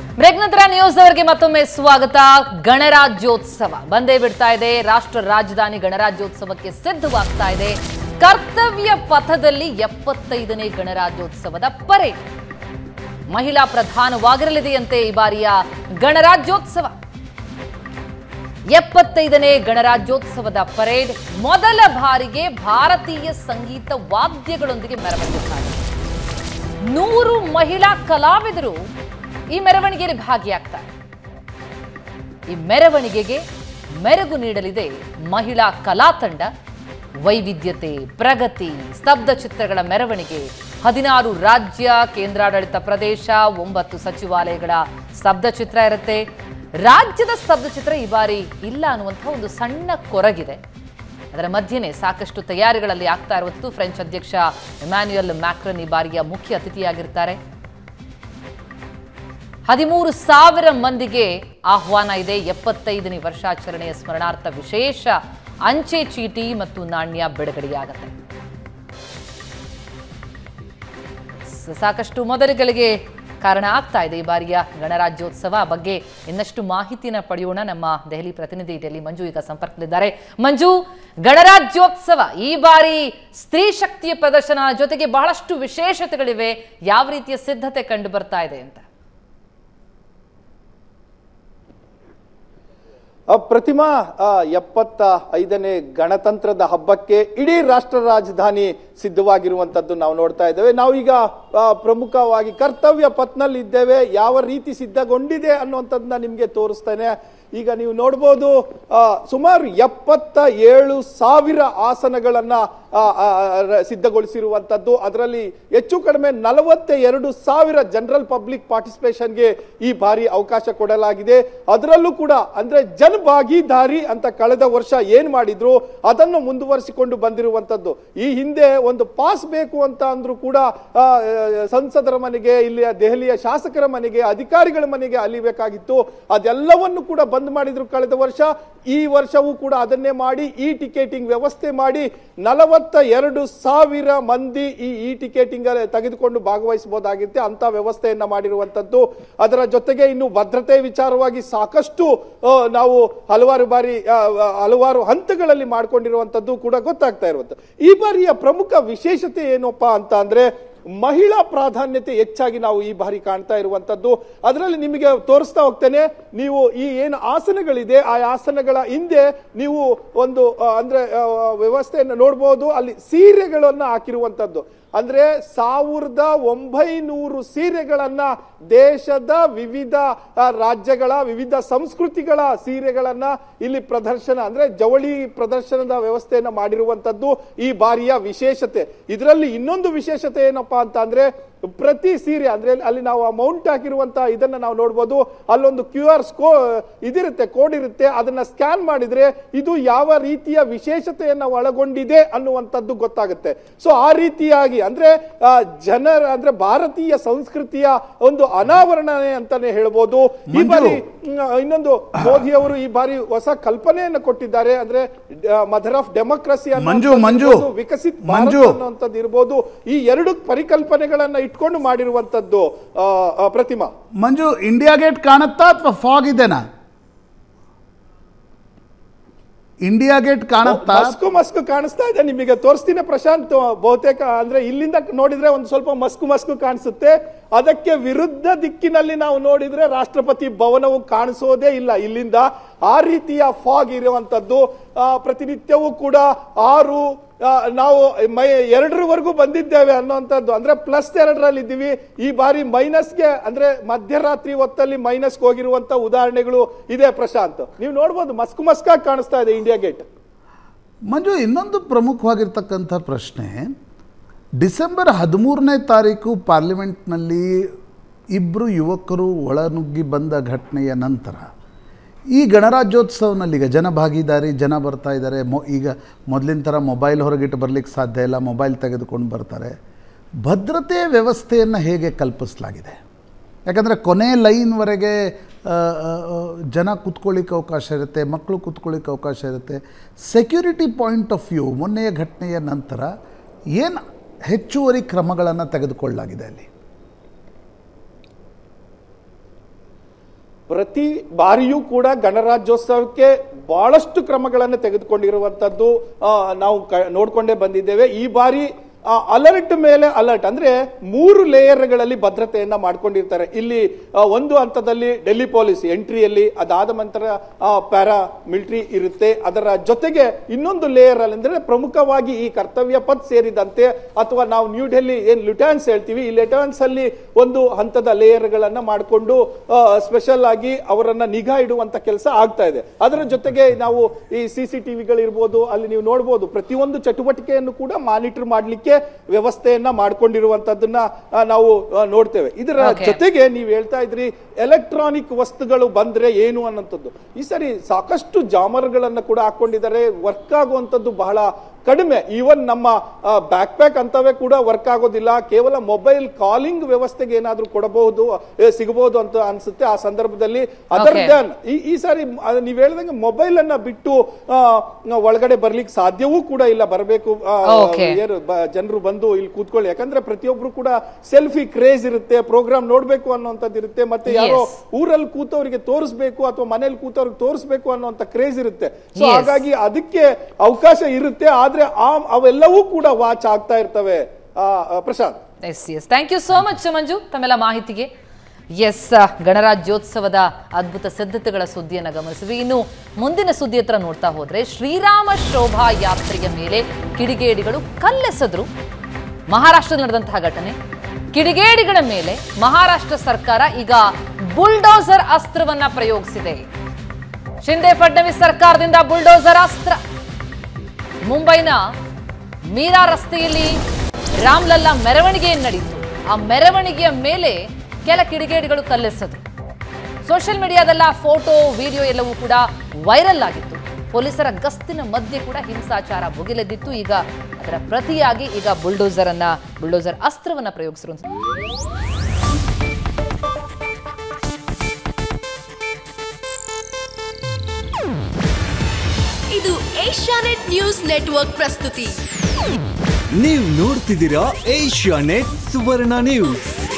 Break ನಂತರ news ಅವರಿಗೆ ಮತ್ತೊಮ್ಮೆ ಸ್ವಾಗತ ಗಣರಾಜ್ಯೋತ್ಸವ ಬಂದೇ ಬಿಡ್ತಾ ಇದೆ ರಾಷ್ಟ್ರ ರಾಜಧಾನಿ ಗಣರಾಜ್ಯೋತ್ಸವಕ್ಕೆ ಸಿದ್ಧವಾಗ್ತಾ ಇದೆ ಕರ್ತವ್ಯ ಪಥದಲ್ಲಿ ಎಪ್ಪತ್ತೈದನೇ ಗಣರಾಜ್ಯೋತ್ಸವದ ಪರೇಡ್ ಮಹಿಳಾ ಪ್ರಧಾನವಾಗಿರಲಿದೆಯಂತೆ ಈ ಬಾರಿಯ ಗಣರಾಜ್ಯೋತ್ಸವ ಎಪ್ಪತ್ತೈದನೇ ಗಣರಾಜ್ಯೋತ್ಸವದ ಪರೇಡ್ ಮೊದಲ ಬಾರಿಗೆ ಭಾರತೀಯ ಸಂಗೀತ ವಾದ್ಯಗಳೊಂದಿಗೆ ಮೆರವಣಿಗೆ ಸಾಗಿದೆ ನೂರು ಮಹಿಳಾ ಕಲಾವಿದರು ಈ ಮೆರವಣಿಗೆಯಲ್ಲಿ ಭಾಗಿಯಾಗ್ತಾರೆ ಈ ಮೆರವಣಿಗೆಗೆ ಮೆರುಗು ನೀಡಲಿದೆ ಮಹಿಳಾ ಕಲಾ ತಂಡ ವೈವಿಧ್ಯತೆ ಪ್ರಗತಿ ಸ್ತಬ್ಧ ಚಿತ್ರಗಳ ಮೆರವಣಿಗೆ ಹದಿನಾರು ರಾಜ್ಯ ಕೇಂದ್ರಾಡಳಿತ ಪ್ರದೇಶ ಒಂಬತ್ತು ಸಚಿವಾಲಯಗಳ ಸ್ತಬ್ಧ ಚಿತ್ರ ಇರುತ್ತೆ ರಾಜ್ಯದ ಸ್ತಬ್ಧ ಚಿತ್ರ ಈ ಬಾರಿ ಇಲ್ಲ ಅನ್ನುವಂಥ ಒಂದು ಸಣ್ಣ ಕೊರಗಿದೆ ಅದರ ಮಧ್ಯೆನೇ ಸಾಕಷ್ಟು ತಯಾರಿಗಳಲ್ಲಿ ಆಗ್ತಾ ಇರುವಂಥದ್ದು ಫ್ರೆಂಚ್ ಅಧ್ಯಕ್ಷ ಇಮ್ಯಾನ್ಯುಯಲ್ ಮ್ಯಾಕ್ರನ್ ಈ ಬಾರಿಯ ಮುಖ್ಯ ಅತಿಥಿಯಾಗಿರ್ತಾರೆ ಹದಿಮೂರು ಸಾವಿರ ಮಂದಿಗೆ ಆಹ್ವಾನ ಇದೆ ಎಪ್ಪತ್ತೈದನೇ ವರ್ಷಾಚರಣೆಯ ಸ್ಮರಣಾರ್ಥ ವಿಶೇಷ ಅಂಚೆ ಚೀಟಿ ಮತ್ತು ನಾಣ್ಯ ಬಿಡುಗಡೆಯಾಗತ್ತೆ ಸ- ಸಾಕಷ್ಟು ಮೊದಲುಗಳಿಗೆ ಕಾರಣ ಆಗ್ತಾ ಇದೆ ಈ ಬಾರಿಯ ಗಣರಾಜ್ಯೋತ್ಸವ ಆ ಬಗ್ಗೆ ಇನ್ನಷ್ಟು ಮಾಹಿತಿನ ಪಡೆಯೋಣ ನಮ್ಮ ದೆಹಲಿ ಪ್ರತಿನಿಧಿ ಡೆಲ್ಲಿ ಮಂಜು ಈಗ ಸಂಪರ್ಕದಲ್ಲಿದ್ದಾರೆ ಮಂಜು ಗಣರಾಜ್ಯೋತ್ಸವ ಈ ಬಾರಿ ಸ್ತ್ರೀ ಶಕ್ತಿಯ ಪ್ರದರ್ಶನ ಜೊತೆಗೆ ಬಹಳಷ್ಟು ವಿಶೇಷತೆಗಳಿವೆ ಯಾವ ರೀತಿಯ ಸಿದ್ಧತೆ ಕಂಡು ಬರ್ತಾ ಇದೆ ಅಂತ ಆ, ಪ್ರತಿಮಾ ಆ, ಎಪ್ಪತ್ತ ಐದನೇ ಗಣತಂತ್ರದ ಹಬ್ಬಕ್ಕೆ ಇಡೀ ರಾಷ್ಟ್ರ ರಾಜಧಾನಿ ಸಿದ್ಧವಾಗಿರುವಂತದ್ದು ನಾವು ನೋಡ್ತಾ ಇದ್ದೇವೆ ನಾವು ಈಗ ಆ, ಪ್ರಮುಖವಾಗಿ ಕರ್ತವ್ಯ ಪತ್ನಲ್ಲಿ ಇದ್ದೇವೆ ಯಾವ ರೀತಿ ಸಿದ್ಧಗೊಂಡಿದೆ ಅನ್ನುವಂಥದ್ದನ್ನ ನಿಮ್ಗೆ ತೋರಿಸ್ತೇನೆ ಈಗ ನೀವು ನೋಡ್ಬೋದು ಆ, ಸುಮಾರು ಎಪ್ಪತ್ತ ಏಳು ಸಾವಿರ ಆಸನಗಳನ್ನ ಆ, ಆ, ರ- ಸಿದ್ಧಗೊಳಿಸಿರುವಂತದ್ದು ಅದರಲ್ಲಿ ಹೆಚ್ಚು ಕಡಿಮೆ ನಲವತ್ತ ಎರಡು ಸಾವಿರ ಜನರಲ್ ಪಬ್ಲಿಕ್ ಪಾರ್ಟಿಸಿಪೇಷನ್ಗೆ ಈ ಬಾರಿ ಅವಕಾಶ ಕೊಡಲಾಗಿದೆ ಅದರಲ್ಲೂ ಕೂಡ ಅಂದ್ರೆ ಜನ್ ಭಾಗಿದಾರಿ ಅಂತ ಕಳೆದ ವರ್ಷ ಏನ್ ಮಾಡಿದ್ರು ಅದನ್ನು ಮುಂದುವರಿಸಿಕೊಂಡು ಬಂದಿರುವಂತದ್ದು ಈ ಹಿಂದೆ ಒಂದು ಪಾಸ್ ಬೇಕು ಅಂತ ಅಂದ್ರೂ ಕೂಡ ಆ, ಆ, ಸಂಸದರ ಮನೆಗೆ ಇಲ್ಲಿಯ ದೆಹಲಿಯ ಶಾಸಕರ ಮನೆಗೆ ಅಧಿಕಾರಿಗಳ ಮನೆಗೆ ಅಲಿಬೇಕಾಗಿತ್ತು ಅದೆಲ್ಲವನ್ನು ಕೂಡ ಬಂದ್ ಮಾಡಿದ್ರು ಕಳೆದ ವರ್ಷ ಈ ವರ್ಷವೂ ಕೂಡ ಅದನ್ನೇ ಮಾಡಿ ಈ ಟಿಕೆಟಿಂಗ್ ವ್ಯವಸ್ಥೆ ಮಾಡಿ ನಲವತ್ತ ಎರಡು ಸಾವಿರ ಮಂದಿ ಈ ಇ ಟಿಕೆಟಿಂಗ್ ತೆಗೆದುಕೊಂಡು ಭಾಗವಹಿಸಬಹುದಾಗಿರುತ್ತೆ ಅಂತ ವ್ಯವಸ್ಥೆಯನ್ನ ಮಾಡಿರುವಂತದ್ದು ಅದರ ಜೊತೆಗೆ ಇನ್ನು ಭದ್ರತೆ ವಿಚಾರವಾಗಿ ಸಾಕಷ್ಟು ಆ, ನಾವು ಹಲವಾರು ಬಾರಿ ಆ, ಆ, ಹಲವಾರು ಹಂತಗಳಲ್ಲಿ ಮಾಡ್ಕೊಂಡಿರುವಂತದ್ದು ಕೂಡ ಗೊತ್ತಾಗ್ತಾ ಇರುವಂತದ್ದು ಈ ಬಾರಿಯ ಪ್ರಮುಖ ವಿಶೇಷತೆ ಏನಪ್ಪಾ ಅಂತ ಅಂದ್ರೆ ಮಹಿಳಾ ಪ್ರಾಧಾನ್ಯತೆ ಹೆಚ್ಚಾಗಿ ನಾವು ಈ ಬಾರಿ ಕಾಣ್ತಾ ಇರುವಂತದ್ದು ಅದರಲ್ಲಿ ನಿಮಗೆ ತೋರಿಸ್ತಾ ಹೋಗ್ತೇನೆ ನೀವು ಈ ಏನು ಆಸನಗಳಿದೆ ಆ ಆಸನಗಳ ಹಿಂದೆ ನೀವು ಒಂದು ಆ, ಅಂದ್ರೆ ಆ, ವ್ಯವಸ್ಥೆಯನ್ನು ನೋಡಬಹುದು ಅಲ್ಲಿ ಸೀರೆಗಳನ್ನ ಹಾಕಿರುವಂತದ್ದು ಅಂದ್ರೆ ಸಾವಿರದ ಒಂಬೈನೂರು ಸೀರೆಗಳನ್ನ ದೇಶದ ವಿವಿಧ ಆ, ರಾಜ್ಯಗಳ ವಿವಿಧ ಸಂಸ್ಕೃತಿಗಳ ಸೀರೆಗಳನ್ನ ಇಲ್ಲಿ ಪ್ರದರ್ಶನ ಅಂದ್ರೆ ಜವಳಿ ಪ್ರದರ್ಶನದ ವ್ಯವಸ್ಥೆಯನ್ನ ಮಾಡಿರುವಂತದ್ದು ಈ ಬಾರಿಯ ವಿಶೇಷತೆ ಇದರಲ್ಲಿ ಇನ್ನೊಂದು ವಿಶೇಷತೆ ಏನಪ್ಪಾ ಅಂತ ಅಂದ್ರೆ ಪ್ರತಿ ಸೀರೆ ಅಂದ್ರೆ ಅಲ್ಲಿ ನಾವು ಮೌಂಟ್ ಹಾಕಿರುವಂತ ಇದನ್ನ ನಾವು ನೋಡ್ಬೋದು ಅಲ್ಲೊಂದು ಕ್ಯೂ ಆರ್ ಸ್ಕೋ ಇದಿರುತ್ತೆ ಕೋಡ್ ಇರುತ್ತೆ ಅದನ್ನ ಸ್ಕ್ಯಾನ್ ಮಾಡಿದ್ರೆ ಇದು ಯಾವ ರೀತಿಯ ವಿಶೇಷತೆಯನ್ನ ಒಳಗೊಂಡಿದೆ ಅನ್ನುವಂಥದ್ದು ಗೊತ್ತಾಗುತ್ತೆ ಸೊ ಆ ರೀತಿಯಾಗಿ ಅಂದ್ರೆ ಆ, ಜನರ ಅಂದ್ರೆ ಭಾರತೀಯ ಸಂಸ್ಕೃತಿಯ ಒಂದು ಅನಾವರಣನೆ ಅಂತಾನೆ ಹೇಳ್ಬೋದು ಈ ಮಂಜು. ಬಾರಿ ಹ್ಮ್, ಇನ್ನೊಂದು ಮೋದಿ ಅವರು ಈ ಬಾರಿ ಹೊಸ ಕಲ್ಪನೆಯನ್ನು ಕೊಟ್ಟಿದ್ದಾರೆ ಅಂದ್ರೆ mother of democracy Manju, Manju. Viksit Manju. Bharat ಅನ್ನುವಂಥದ್ದು ಇರ್ಬೋದು ಈ ಎರಡು ಪರಿಕಲ್ಪನೆಗಳನ್ನ ಇಟ್ಕೊಂಡು ಮಾಡಿರುವಂತದ್ದು ಆ, ಆ, ಪ್ರತಿಮಾ ಮಂಜು ಇಂಡಿಯಾ ಗೇಟ್ ಕಾಣುತ್ತಾ ಅಥವಾ ಫಾಗ್ ಇದೆನಾ ಇಂಡಿಯಾ ಗೇಟ್ ಕಾಣುತ್ತಾ ಮಸ್ಕು ಮಸ್ಕು ಕಾಣಿಸ್ತಾ ಇದೆ ನಿಮಗೆ ತೋರಿಸ್ತೀನಿ ಪ್ರಶಾಂತ್ ಬಹುತೇಕ ಅಂದ್ರೆ ಇಲ್ಲಿಂದ ನೋಡಿದ್ರೆ ಒಂದು ಸ್ವಲ್ಪ ಮಸ್ಕು ಮಸ್ಕು ಕಾಣಿಸುತ್ತೆ ಅದಕ್ಕೆ ವಿರುದ್ಧ ದಿಕ್ಕಿನಲ್ಲಿ ನಾವು ನೋಡಿದ್ರೆ ರಾಷ್ಟ್ರಪತಿ ಭವನವು ಕಾಣಿಸೋದೇ ಇಲ್ಲ ಇಲ್ಲಿಂದ ಆ ರೀತಿಯ ಫಾಗ್ ಇರುವಂತದ್ದು ಆ, ಪ್ರತಿನಿತ್ಯವೂ ಕೂಡ ಆರು ಆ, ನಾವು ಮೈ ಎರಡರವರೆಗೂ ಬಂದಿದ್ದೇವೆ ಅನ್ನುವಂಥದ್ದು ಅಂದ್ರೆ ಪ್ಲಸ್ ಎರಡರಲ್ಲಿ ಇದ್ದೀವಿ ಈ ಬಾರಿ ಮೈನಸ್ಗೆ ಅಂದ್ರೆ ಮಧ್ಯರಾತ್ರಿ ಹೊತ್ತಲ್ಲಿ ಮೈನಸ್ಗೆ ಹೋಗಿರುವಂತ ಉದಾಹರಣೆಗಳು ಇದೆ ಪ್ರಶಾಂತ್ ನೀವು ನೋಡ್ಬೋದು ಮಸ್ಕು ಮಸ್ಕಾಗಿ ಕಾಣಿಸ್ತಾ ಇದೆ ಇಂಡಿಯಾ ಗೇಟ್ ಮಂಜು ಇನ್ನೊಂದು ಪ್ರಮುಖವಾಗಿರ್ತಕ್ಕಂಥ ಪ್ರಶ್ನೆ ಡಿಸೆಂಬರ್ ಹದಿಮೂರನೇ ತಾರೀಕು ಪಾರ್ಲಿಮೆಂಟ್ನಲ್ಲಿ ಇಬ್ಬರು ಯುವಕರು ಒಳನುಗ್ಗಿ ಬಂದ ಘಟನೆಯ ನಂತರ ಈ ಗಣರಾಜ್ಯೋತ್ಸವನಲ್ಲಿ ಈಗ ಜನ ಭಾಗಿದಾರಿ ಜನ ಬರ್ತಾ ಇದ್ದಾರೆ ಮೊ ಈಗ ಮೊದಲಿನ ಥರ ಮೊಬೈಲ್ ಹೊರಗಿಟ್ಟು ಬರಲಿಕ್ಕೆ ಸಾಧ್ಯ ಇಲ್ಲ ಮೊಬೈಲ್ ತೆಗೆದುಕೊಂಡು ಬರ್ತಾರೆ ಭದ್ರತೆಯ ವ್ಯವಸ್ಥೆಯನ್ನು ಹೇಗೆ ಕಲ್ಪಿಸಲಾಗಿದೆ ಯಾಕಂದರೆ ಕೊನೆ ಲೈನ್ವರೆಗೆ ಆ, ಆ, ಆ, ಜನ ಕೂತ್ಕೊಳ್ಳಿಕ್ಕೆ ಅವಕಾಶ ಇರುತ್ತೆ ಮಕ್ಕಳು ಕೂತ್ಕೊಳ್ಳಿಕ್ಕೆ ಅವಕಾಶ ಇರುತ್ತೆ ಸೆಕ್ಯೂರಿಟಿ ಪಾಯಿಂಟ್ ಆಫ್ ವ್ಯೂ ಮೊನ್ನೆಯ ಘಟನೆಯ ನಂತರ ಏನು ಹೆಚ್ಚುವರಿ ಕ್ರಮಗಳನ್ನು ತೆಗೆದುಕೊಳ್ಳಲಾಗಿದೆ ಅಲ್ಲಿ ಪ್ರತಿ ಬಾರಿಯೂ ಕೂಡ ಗಣರಾಜ್ಯೋತ್ಸವಕ್ಕೆ ಬಹಳಷ್ಟು ಕ್ರಮಗಳನ್ನು ತೆಗೆದುಕೊಂಡಿರುವಂತದ್ದು ಆ, ನಾವು ಕ- ನೋಡ್ಕೊಂಡೇ ಬಂದಿದ್ದೇವೆ ಈ ಬಾರಿ ಅಲರ್ಟ್ ಮೇಲೆ ಅಲರ್ಟ್ ಅಂದ್ರೆ ಮೂರು ಲೇಯರ್ಗಳಲ್ಲಿ ಭದ್ರತೆಯನ್ನ ಮಾಡ್ಕೊಂಡಿರ್ತಾರೆ ಇಲ್ಲಿ ಆ, ಒಂದು ಹಂತದಲ್ಲಿ ಡೆಲ್ಲಿ ಪೊಲೀಸ್ ಎಂಟ್ರಿಯಲ್ಲಿ ಅದಾದ ನಂತರ ಪ್ಯಾರಾ ಮಿಲಿಟರಿ ಇರುತ್ತೆ ಅದರ ಜೊತೆಗೆ ಇನ್ನೊಂದು ಲೇಯರ್ ಅಲ್ಲಿ ಅಂದ್ರೆ ಪ್ರಮುಖವಾಗಿ ಈ ಕರ್ತವ್ಯ ಪಥ್ ಸೇರಿದಂತೆ ಅಥವಾ ನಾವು ನ್ಯೂ ಡೆಲ್ಲಿ ಏನ್ ಲುಟಾನ್ಸ್ ಹೇಳ್ತೀವಿ ಈ ಲುಟಾನ್ಸ್ ಅಲ್ಲಿ ಒಂದು ಹಂತದ ಲೇಯರ್ ಗಳನ್ನ ಮಾಡಿಕೊಂಡು ಸ್ಪೆಷಲ್ ಆಗಿ ಅವರನ್ನ ನಿಗಾ ಇಡುವಂತ ಕೆಲಸ ಆಗ್ತಾ ಇದೆ ಅದರ ಜೊತೆಗೆ ನಾವು ಈ ಸಿ ಸಿ ಟಿವಿಗಳಿರ್ಬೋದು ಅಲ್ಲಿ ನೀವು ನೋಡ್ಬೋದು ಪ್ರತಿಯೊಂದು ಚಟುವಟಿಕೆಯನ್ನು ಕೂಡ ಮಾನಿಟರ್ ಮಾಡ್ಲಿಕ್ಕೆ ವ್ಯವಸ್ಥೆಯನ್ನ ಮಾಡ್ಕೊಂಡಿರುವಂತದ್ದನ್ನ ಆ, ನಾವು ಆ, ನೋಡ್ತೇವೆ ಇದರ Okay. ಜೊತೆಗೆ ನೀವು ಹೇಳ್ತಾ ಇದ್ರಿ ಎಲೆಕ್ಟ್ರಾನಿಕ್ ವಸ್ತುಗಳು ಬಂದ್ರೆ ಏನು ಅನ್ನೋಂಥದ್ದು ಈ ಸರಿ ಸಾಕಷ್ಟು ಜಾಮರ್ಗಳನ್ನ ಕೂಡ ಹಾಕೊಂಡಿದ್ದಾರೆ ವರ್ಕ್ ಆಗುವಂತದ್ದು ಬಹಳ ಕಡಿಮೆ ಈವನ್ ನಮ್ಮ ಬ್ಯಾಕ್ ಪ್ಯಾಕ್ ಅಂತವೇ ಕೂಡ ವರ್ಕ್ ಆಗೋದಿಲ್ಲ ಕೇವಲ ಮೊಬೈಲ್ ಕಾಲಿಂಗ್ ವ್ಯವಸ್ಥೆಗೆ ಏನಾದ್ರೂ ಕೊಡಬಹುದು ಏ, ಸಿಗಬಹುದು ಅಂತ ಅನ್ಸುತ್ತೆ ಆ ಸಂದರ್ಭದಲ್ಲಿ ಅದರ್ Okay. ದನ್ ಈ ಈ ಸಾರಿ ಮ- ನೀವ್ ಹೇಳ್ದಂಗೆ ಮೊಬೈಲ್ ಅನ್ನ ಬಿಟ್ಟು ಆ, ಒಳಗಡೆ ಬರ್ಲಿಕ್ಕೆ ಸಾಧ್ಯವೂ ಕೂಡ ಇಲ್ಲ ಬರಬೇಕು Okay. ಜನರು ಬಂದು ಇಲ್ಲಿ ಕೂತ್ಕೊಳ್ಳಿ ಯಾಕಂದ್ರೆ ಪ್ರತಿಯೊಬ್ರು ಕೂಡ ಸೆಲ್ಫಿ ಕ್ರೇಜ್ ಇರುತ್ತೆ ಪ್ರೋಗ್ರಾಮ್ ನೋಡ್ಬೇಕು ಅನ್ನೋಂಥದ್ದು ಇರುತ್ತೆ ಮತ್ತೆ ಯಾರೋ Yes. ಊರಲ್ಲಿ ಕೂತವರಿಗೆ ತೋರಿಸ್ಬೇಕು ಅಥವಾ ಮನೇಲಿ ಕೂತವ್ರಿಗೆ ತೋರಿಸ್ಬೇಕು ಅನ್ನೋಂಥ ಕ್ರೇಜ್ ಇರುತ್ತೆ ಸೊ Yes. ಹಾಗಾಗಿ ಅದಕ್ಕೆ ಅವಕಾಶ ಇರುತ್ತೆ ಆದ್ರೆ ಆ ಅವೆಲ್ಲವೂ ಕೂಡ ವಾಚ್ ಆಗ್ತಾ ಇರ್ತವೆ ಆ, ಆ, Prashant yes yes thank you so much Manju ತಮ್ಮೆಲ್ಲ ಮಾಹಿತಿಗೆ ಎಸ್ ಗಣರಾಜ್ಯೋತ್ಸವದ ಅದ್ಭುತ ಸಿದ್ಧತೆಗಳ ಸುದ್ದಿಯನ್ನು ಗಮನಿಸಿದ್ವಿ ಇನ್ನು ಮುಂದಿನ ಸುದ್ದಿ ಹತ್ರ ನೋಡ್ತಾ ಹೋದ್ರೆ ಶ್ರೀರಾಮ ಶೋಭಾ ಯಾತ್ರೆಯ ಮೇಲೆ ಕಿಡಿಗೇಡಿಗಳು ಕಲ್ಲೆಸೆದ್ರು ಮಹಾರಾಷ್ಟ್ರದಲ್ಲಿ ನಡೆದಂತಹ ಘಟನೆ ಕಿಡಿಗೇಡಿಗಳ ಮೇಲೆ ಮಹಾರಾಷ್ಟ್ರ ಸರ್ಕಾರ ಈಗ ಬುಲ್ಡೋಸರ್ ಅಸ್ತ್ರವನ್ನ ಪ್ರಯೋಗಿಸಿದೆ ಶಿಂದೆ ಫಡ್ನವೀಸ್ ಸರ್ಕಾರದಿಂದ ಬುಲ್ಡೋಸರ್ ಅಸ್ತ್ರ ಮುಂಬೈನ ಮೀರಾ ರಸ್ತೆಯಲ್ಲಿ ರಾಮ್ಲಲ್ಲಾ ಮೆರವಣಿಗೆ ನಡೆಯಿತು ಆ ಮೆರವಣಿಗೆಯ ಮೇಲೆ ಕೆಲ ಕಿಡಿಗೇಡಿಗಳು ಕಲ್ಲೆಸೆದ್ರು ಸೋಷಿಯಲ್ ಮೀಡಿಯಾದಲ್ಲ ಫೋಟೋ ವಿಡಿಯೋ ಎಲ್ಲವೂ ಕೂಡ ವೈರಲ್ ಆಗಿತ್ತು ಪೊಲೀಸರ ಗಸ್ತಿನ ಮಧ್ಯೆ ಕೂಡ ಹಿಂಸಾಚಾರ ಭುಗಿಲೆದ್ದಿತ್ತು ಈಗ ಅದರ ಪ್ರತಿಯಾಗಿ ಈಗ ಬುಲ್ಡೋಸರ್ ಅನ್ನ ಬುಲ್ಡೋಸರ್ ಅಸ್ತ್ರವನ್ನ ಪ್ರಯೋಗಿಸಿರುವಂತ ಇದು ಏಷ್ಯಾನೆಟ್ ನ್ಯೂಸ್ ನೆಟ್ವರ್ಕ್ ಪ್ರಸ್ತುತಿ ನೀವು ನೋಡ್ತಿದ್ದೀರಾ ಏಷ್ಯಾ ನೆಟ್ ಸುವರ್ಣ ನ್ಯೂಸ್